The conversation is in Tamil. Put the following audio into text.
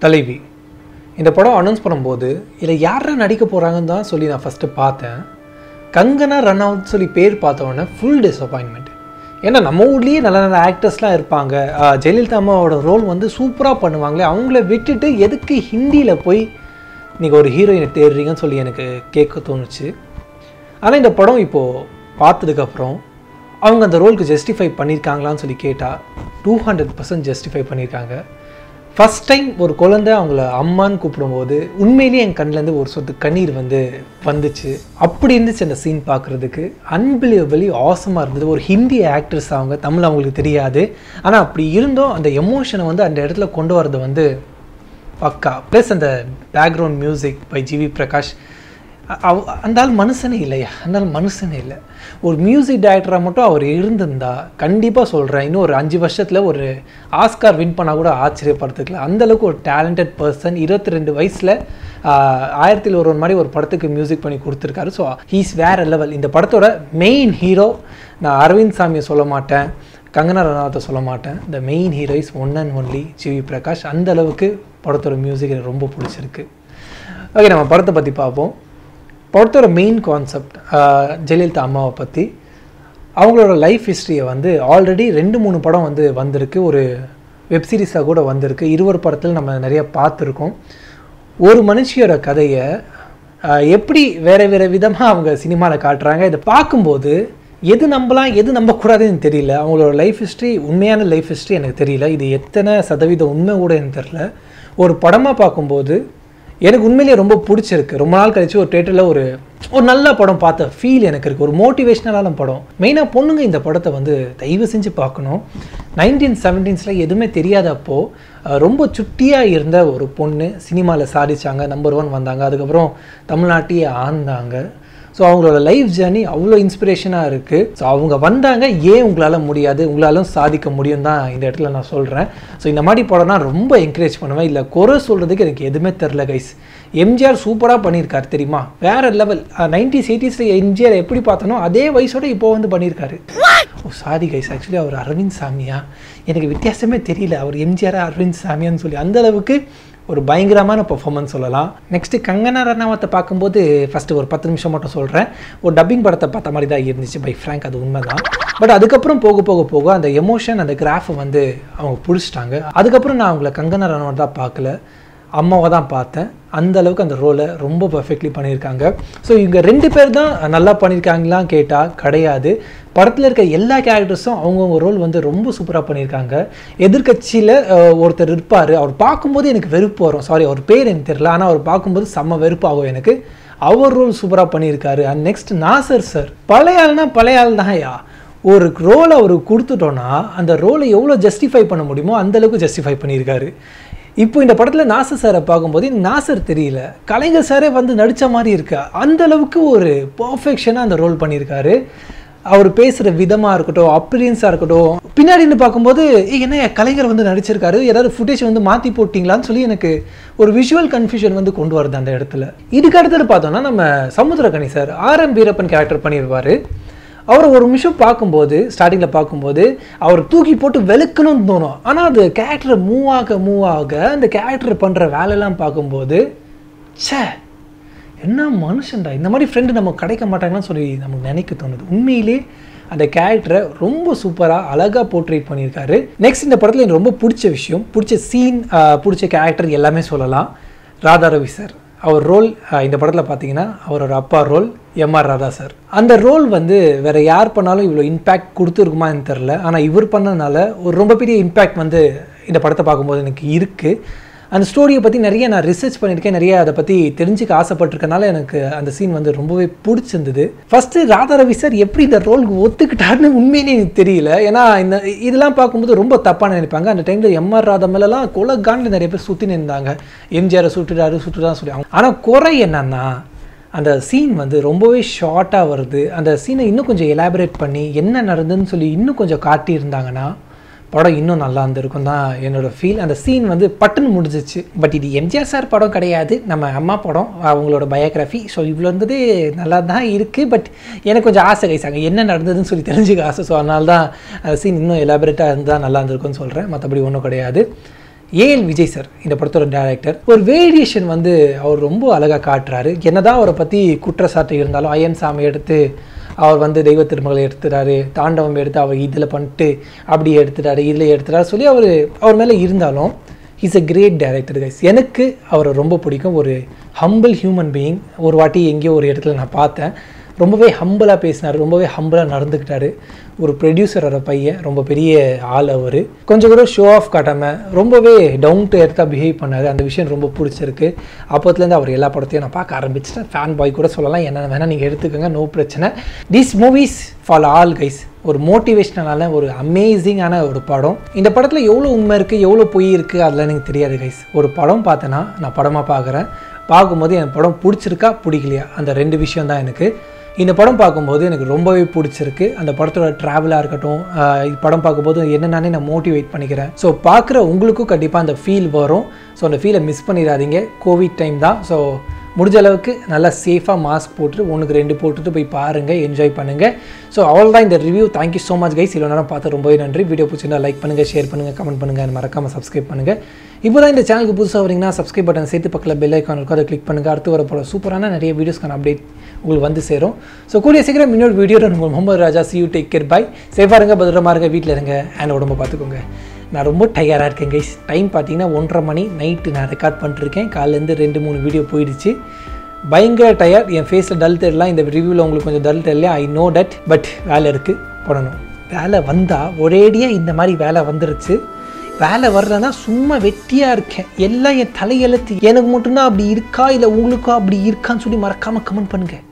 தலைவி இந்த படம் அனௌன்ஸ் பண்ணும்போது இதில் யாரா நடிக்க போகிறாங்கன்னு தான் சொல்லி நான் ஃபஸ்ட்டு பார்த்தேன் கங்கனா ரனவுட் சொல்லி பேர் பார்த்த உடனே ஃபுல் டிசப்பாயின்மெண்ட் ஏன்னா நம்ம ஊர்லேயே நல்ல நல்ல ஆக்டர்ஸ்லாம் இருப்பாங்க ஆஹ் ஜெயலலிதா அம்மாவோட ரோல் வந்து சூப்பராக பண்ணுவாங்களே அவங்கள விட்டுட்டு எதுக்கு ஹிந்தியில் போய் நீங்கள் ஒரு ஹீரோயினை தேடுறீங்கன்னு சொல்லி எனக்கு கேட்க தோணுச்சு ஆனால் இந்த படம் இப்போது பார்த்ததுக்கப்புறம் அவங்க அந்த ரோலுக்கு ஜஸ்டிஃபை பண்ணியிருக்காங்களான்னு சொல்லி கேட்டால் டூ ஹண்ட்ரட் பர்சன்ட் ஜஸ்டிஃபை பண்ணியிருக்காங்க ஃபஸ்ட் டைம் ஒரு குழந்தை அவங்கள அம்மான்னு கூப்பிடும்போது உண்மையிலேயே என் கண்ணிலேருந்து ஒரு சொட்டு கண்ணீர் வந்து வந்துச்சு அப்படி இருந்துச்சு அந்த சீன் பார்க்குறதுக்கு அன்பிலியபிளி ஆசமாக இருந்தது ஒரு ஹிந்தி ஆக்ட்ரஸ் அவங்க தமிழ் அவங்களுக்கு தெரியாது ஆனால் அப்படி இருந்தும் அந்த எமோஷனை வந்து அந்த இடத்துல கொண்டு வரது வந்து பக்கா ப்ளஸ் அந்த background music by GV Prakash அ- அவ- அந்த ஆள் மனுஷனே இல்லையா அந்த ஆள் மனுஷனே இல்லை ஒரு மியூசிக் டைரக்டராக மட்டும் அவர் இருந்திருந்தா கண்டிப்பாக சொல்கிறேன் இன்னும் ஒரு அஞ்சு வருஷத்தில் ஒரு ஆஸ்கார் வின் பண்ணால் கூட ஆச்சரியப்படுத்துக்கல அந்த அளவுக்கு ஒரு டேலண்டட் பர்சன் இருபத்தி ரெண்டு வயசில் ஆயிரத்தில் ஒரு மாதிரி ஒரு படத்துக்கு மியூசிக் பண்ணி கொடுத்துருக்காரு ஸோ ஹீஸ் வேற லெவல் இந்த படத்தோட மெயின் ஹீரோ நான் அரவிந்த் சாமியை சொல்ல மாட்டேன் கங்கனா ரனாவத்தை சொல்ல மாட்டேன் the main hero is one and only GV Prakash அந்த அளவுக்கு படத்தோட மியூசிக் எனக்கு ரொம்ப பிடிச்சிருக்கு ஓகே நம்ம படத்தை பற்றி பார்ப்போம் படத்தோட மெயின் கான்செப்ட் ஜெயலலிதா அம்மாவை பற்றி அவங்களோட லைஃப் ஹிஸ்ட்ரியை வந்து ஆல்ரெடி ரெண்டு மூணு படம் வந்து வந்திருக்கு ஒரு வெப் சீரிஸாக கூட வந்திருக்கு இருவர் படத்தில் நம்ம நிறைய பார்த்துருக்கோம் ஒரு மனுஷியோட கதையை ஆஹ், எப்படி வேறு வேறு விதமாக அவங்க சினிமாவில் காட்டுறாங்க இதை பார்க்கும்போது எது நம்பலாம் எது நம்பக்கூடாதுன்னு தெரியல அவங்களோட லைஃப் ஹிஸ்ட்ரி உண்மையான லைஃப் ஹிஸ்ட்ரி எனக்கு தெரியல இது எத்தனை சதவீதம் உண்மை கூட எனக்கு தெரியல ஒரு படமாக பார்க்கும்போது எனக்கு உண்மையிலேயே ரொம்ப பிடிச்சிருக்கு ரொம்ப நாள் கழிச்சு ஒரு தேட்டரில் ஒரு ஒரு நல்ல படம் பார்த்த ஃபீல் எனக்கு இருக்குது ஒரு மோட்டிவேஷ்னலான படம் மெயினாக பொண்ணுங்க இந்த படத்தை வந்து தயவு செஞ்சு பார்க்கணும் நைன்டீன் செவன்டீன்ஸில் எதுவுமே தெரியாதப்போ அஹ், ரொம்ப சுட்டியாக இருந்த ஒரு பொண்ணு சினிமாவில் சாதிச்சாங்க நம்பர் ஒன் வந்தாங்க அதுக்கப்புறம் தமிழ்நாட்டையே ஆண்டாங்க ஸோ அவங்களோட லைஃப் ஜேர்னி அவ்வளோ இன்ஸ்பிரேஷனாக இருக்குது ஸோ அவங்க வந்தாங்க ஏன் உங்களால் முடியாது உங்களாலும் சாதிக்க முடியும் தான் இந்த இடத்துல நான் சொல்கிறேன் ஸோ இந்த மாதிரி படம்னா ரொம்ப என்கரேஜ் பண்ணுவேன் இல்லை குறை சொல்கிறதுக்கு எனக்கு எதுவுமே தெரில கைஸ் எம்ஜிஆர் சூப்பராக பண்ணியிருக்காரு தெரியுமா வேற லெவல் நைன்டிஸ் எயிட்டிஸில் எம்ஜிஆர் எப்படி பார்த்தனோ அதே வயசோட இப்போ வந்து பண்ணியிருக்காரு ஓ சாரி கைஸ் ஆக்சுவலி அவர் அரவிந்த் சாமியா எனக்கு வித்தியாசமே தெரியல அவர் எம்ஜிஆர் அரவிந்த் சாமியான்னு சொல்லி அந்த அளவுக்கு ஒரு பயங்கரமான பெர்ஃபார்மன்ஸ் சொல்லலாம் நெக்ஸ்ட்டு கங்கனா ரனாவத்தை பார்க்கும்போது ஃபஸ்ட்டு ஒரு பத்து நிமிஷம் மட்டும் சொல்கிறேன் ஒரு டப்பிங் படத்தை பார்த்த மாதிரி தான் இருந்துச்சு பை ஃப்ராங்க் அது உண்மைதான் பட் அதுக்கப்புறம் போக போக போக அந்த எமோஷன் அந்த கிராஃபை வந்து அவங்க பிடிச்சிட்டாங்க அதுக்கப்புறம் நான் அவங்கள கங்கனா ரனாவத் தான் பார்க்கல அம்மாவை தான் பார்த்தேன் அந்த அளவுக்கு அந்த ரோலை ரொம்ப பர்ஃபெக்ட்லி பண்ணியிருக்காங்க ஸோ இவங்க ரெண்டு பேர் தான் நல்லா பண்ணியிருக்காங்களான்னு கேட்டால் கிடையாது படத்தில் இருக்க எல்லா கேரக்டர்ஸும் அவங்கவுங்க ரோல் வந்து ரொம்ப சூப்பராக பண்ணியிருக்காங்க எதிர்க்கட்சியில் ஒருத்தர் இருப்பார் அவர் பார்க்கும்போது எனக்கு வெறுப்பு வரும் சாரி அவர் பேர் எனக்கு தெரியல ஆனால் அவர் பார்க்கும்போது செம்ம வெறுப்பு ஆகும் எனக்கு அவர் ரோல் சூப்பராக பண்ணியிருக்காரு அண்ட் நெக்ஸ்ட் நாசர் சார் பழைய ஆள்னா பழைய ஆள் தான்யா ஒரு ரோலை அவருக்கு கொடுத்துட்டோன்னா அந்த ரோலை எவ்வளோ ஜஸ்டிஃபை பண்ண முடியுமோ அந்த அளவுக்கு ஜஸ்டிஃபை பண்ணியிருக்காரு இப்போ இந்த படத்தில் நாசர் சாரை பார்க்கும்போது எனக்கு நாசர் தெரியல கலைஞர் சாரே வந்து நடித்த மாதிரி இருக்கு அந்த அளவுக்கு ஒரு பர்ஃபெக்ஷனாக அந்த ரோல் பண்ணியிருக்காரு அவர் பேசுகிற விதமாக இருக்கட்டும் அப்பீரியன்ஸாக இருக்கட்டும் பின்னாடி நின்னு பார்க்கும்போது "ஏய், என்ன கலைஞர் வந்து நடிச்சிருக்காரு ஏதாவது ஃபுட்டேஜ் வந்து மாற்றி போட்டிங்களான்னு சொல்லி எனக்கு ஒரு விஷுவல் கன்ஃபியூஷன் வந்து கொண்டு வருது அந்த இடத்துல இதுக்கு அடுத்தது பார்த்தோம்னா நம்ம Samuthirakani sir R M Veerappan character பண்ணியிருப்பாரு அவர் ஒரு நிமிஷம் பார்க்கும்போது ஸ்டார்டிங்கில் பார்க்கும்போது அவர் தூக்கி போட்டு வெளுக்கணும்னு தோணும் ஆனால் அது கேரக்டர் மூவ் ஆக மூவ் ஆக அந்த கேரக்டர் பண்ணுற வேலையெல்லாம் பார்க்கும்போது ச்சே என்ன மனுஷன்டா இந்த மாதிரி ஃப்ரெண்டு நம்ம கிடைக்க மாட்டாங்கன்னு சொல்லி நமக்கு நினைக்க தோணுது உண்மையிலே அந்த கேரக்டரை ரொம்ப சூப்பராக அழகாக போர்ட்ரேட் பண்ணியிருக்காரு நெக்ஸ்ட் இந்த படத்தில் எனக்கு ரொம்ப பிடிச்ச விஷயம் பிடிச்ச சீன் பிடிச்ச கேரக்டர் எல்லாமே சொல்லலாம் ராதா ரவி சார் அவர் ரோல் இந்த படத்தில் பார்த்தீங்கன்னா அவரோட அப்பா ரோல் எம்ஆர் ராதா சார் அந்த ரோல் வந்து வேற யார் பண்ணாலும் இவ்வளோ இம்பேக்ட் கொடுத்துருக்குமான்னு தெரில ஆனால் இவர் பண்ணதுனால ஒரு ரொம்ப பெரிய இம்பேக்ட் வந்து இந்த படத்தை பார்க்கும்போது எனக்கு இருக்குது அந்த ஸ்டோரியை பற்றி நிறைய நான் ரிசர்ச் பண்ணியிருக்கேன் நிறைய அதை பற்றி தெரிஞ்சுக்க ஆசைப்பட்டிருக்கனால எனக்கு அந்த சீன் வந்து ரொம்பவே பிடிச்சிருந்தது ஃபஸ்ட்டு ராதா ரவி சார் எப்படி இந்த ரோலுக்கு ஒத்துக்கிட்டாருன்னு உண்மையிலே எனக்கு தெரியல ஏன்னா இந்த இதெல்லாம் பார்க்கும்போது ரொம்ப தப்பாக நினைப்பாங்க அந்த டைமில் எம்ஆர் ராதா மேலெலாம் கொலகாண்டு நிறைய பேர் சுற்றி நின்றாங்க எம்ஜிஆரை சுட்டுட்டாரு சுட்டுதான் சொல்லி ஆனால் குறை என்னன்னா அந்த சீன் வந்து ரொம்பவே ஷார்ட்டாக வருது அந்த சீனை இன்னும் கொஞ்சம் எலாபரேட் பண்ணி என்ன நடந்ததுன்னு சொல்லி இன்னும் கொஞ்சம் காட்டியிருந்தாங்கன்னா படம் இன்னும் நல்லா இருந்திருக்கும் தான் என்னோட ஃபீல் அந்த சீன் வந்து பட்டுன்னு முடிஞ்சிச்சு பட் இது எம்ஜிஆர் சார் படம் கிடையாது நம்ம அம்மா படம் அவங்களோட பயோகிராஃபி ஸோ இவ்வளோ இருந்தது நல்லா தான் இருக்குது பட் எனக்கு கொஞ்சம் ஆசை கைசாங்க என்ன நடந்ததுன்னு சொல்லி தெரிஞ்சுக்க ஆசை ஸோ அதனால தான் அந்த சீன் இன்னும் எலாபரேட்டாக இருந்தால் நல்லா இருந்திருக்கும்னு சொல்கிறேன் மற்றபடி ஒன்றும் கிடையாது ஏஎல் விஜய் சார் இந்த படத்தோட டேரக்டர் ஒரு வேரியேஷன் வந்து அவர் ரொம்ப அழகாக காட்டுறாரு என்னதான் அவரை பற்றி குற்றச்சாட்டு இருந்தாலும் ஐயன் சாமி எடுத்து அவர் வந்து தெய்வ திருமகளை எடுத்துட்டாரு தாண்டவம் எடுத்து அவர் இதில் பண்ணிட்டு அப்படி எடுத்துட்டாரு இதில் எடுத்துட்டாரு சொல்லி அவர் அவர் மேலே இருந்தாலும் is a great director guys எனக்கு அவரை ரொம்ப பிடிக்கும் ஒரு ஹம்பிள் ஹியூமன் பீயிங் ஒரு வாட்டி எங்கேயோ ஒரு இடத்துல நான் பார்த்தேன் ரொம்பவே ஹம்பிளாக பேசினார் ரொம்பவே ஹம்பிளாக நடந்துக்கிட்டாரு ஒரு ப்ரொடியூசரோட பையன் ரொம்ப பெரிய ஆள் அவர் கொஞ்சம் கூட ஷோ ஆஃப் காட்டாமல் ரொம்பவே டவுன் டு எர்த்தாக பிஹேவ் பண்ணார் அந்த விஷயம் ரொம்ப பிடிச்சிருக்கு அப்போத்துலேருந்து அவர் எல்லா படத்தையும் நான் பார்க்க ஆரம்பிச்சிட்டேன் ஃபேன் பாய் கூட சொல்லலாம் என்ன வேணால் நீங்கள் எடுத்துக்கோங்க நோ பிரச்சனை these movies for all guys ஒரு மோட்டிவேஷ்னலான ஒரு அமேசிங்கான ஒரு படம் இந்த படத்தில் எவ்வளோ உண்மை இருக்குது எவ்வளோ பொய் இருக்குது அதெல்லாம் எனக்கு தெரியாது கைஸ் ஒரு படம் பார்த்தேன்னா நான் படமாக பார்க்குறேன் பார்க்கும்போது என் படம் பிடிச்சிருக்கா பிடிக்கலையா அந்த ரெண்டு விஷயம் தான் எனக்கு இந்த படம் பார்க்கும்போது எனக்கு ரொம்பவே பிடிச்சிருக்கு அந்த படத்தோட ட்ராவலாக இருக்கட்டும் ஆஹ் இந்த படம் பார்க்கும்போது என்ன நானே நான் மோட்டிவேட் பண்ணிக்கிறேன் ஸோ பார்க்குற உங்களுக்கும் கண்டிப்பாக அந்த ஃபீல் வரும் ஸோ அந்த ஃபீலை மிஸ் பண்ணிடாதீங்க கோவிட் டைம் தான் ஸோ முடிஞ்ச அளவுக்கு நல்லா சேஃபாக மாஸ்க் போட்டுட்டு ஒன்றுக்கு ரெண்டு போட்டுட்டு போய் பாருங்கள் என்ஜாய் பண்ணுங்கள் ஸோ அவ்வளோ தான் இந்த review thank you so much guys இவ்வளோ நேரம் பார்த்து ரொம்பவே நன்றி வீடியோ பிடிச்சிருந்தா லைக் பண்ணுங்கள் ஷேர் பண்ணுங்கள் கமெண்ட் பண்ணுங்கள் மறக்காமல் சப்ஸ்கிரைப் பண்ணுங்கள் இப்போ தான் இந்த சேனலுக்கு புதுசாக வரீங்கன்னா சப்ஸ்கிரைப் பட்டன் சேர்த்து பக்கத்தில் பெல் ஐக்கான் இருக்கும் அதை கிளிக் பண்ணுங்கள் அடுத்து வர போகிற சூப்பரான நிறைய வீடியோஸ்க்கான அப்டேட் உங்களுக்கு வந்து சேரும் ஸோ கூடிய சீக்கிரம் இன்னொரு வீடியோட உங்கள் Mohamed Raja see you take care bye சேஃபாக இருங்க பத்திரமா இருங்க வீட்டில் இருங்க அண்ட் உடம்பு பார்த்துக்கோங்க நான் ரொம்ப டயர்டாக இருக்கேன் கைஸ் டைம் பார்த்தீங்கன்னா ஒன்றரை மணி நைட்டு நான் ரெக்கார்ட் பண்ணிட்டுருக்கேன் காலையிலேருந்து ரெண்டு மூணு வீடியோ போயிடுச்சு பயங்கர டயர்ட் என் ஃபேஸில் டல் தெரியலாம் இந்த ரிவ்யூவில் உங்களுக்கு கொஞ்சம் டல் தெரியல ஐ நோ தட் பட் வேலை இருக்குது பண்ணணும் வேலை வந்தால் ஒரேடியாக இந்த மாதிரி வேலை வந்துருச்சு வேலை வர்றேன்னா சும்மா வெட்டியாக இருக்கேன் எல்லாம் என் தலையெழுத்து எனக்கு மட்டும்தான் அப்படி இருக்கா இல்லை உங்களுக்கும் அப்படி இருக்கான்னு சொல்லி மறக்காமல் கமெண்ட் பண்ணுங்கள்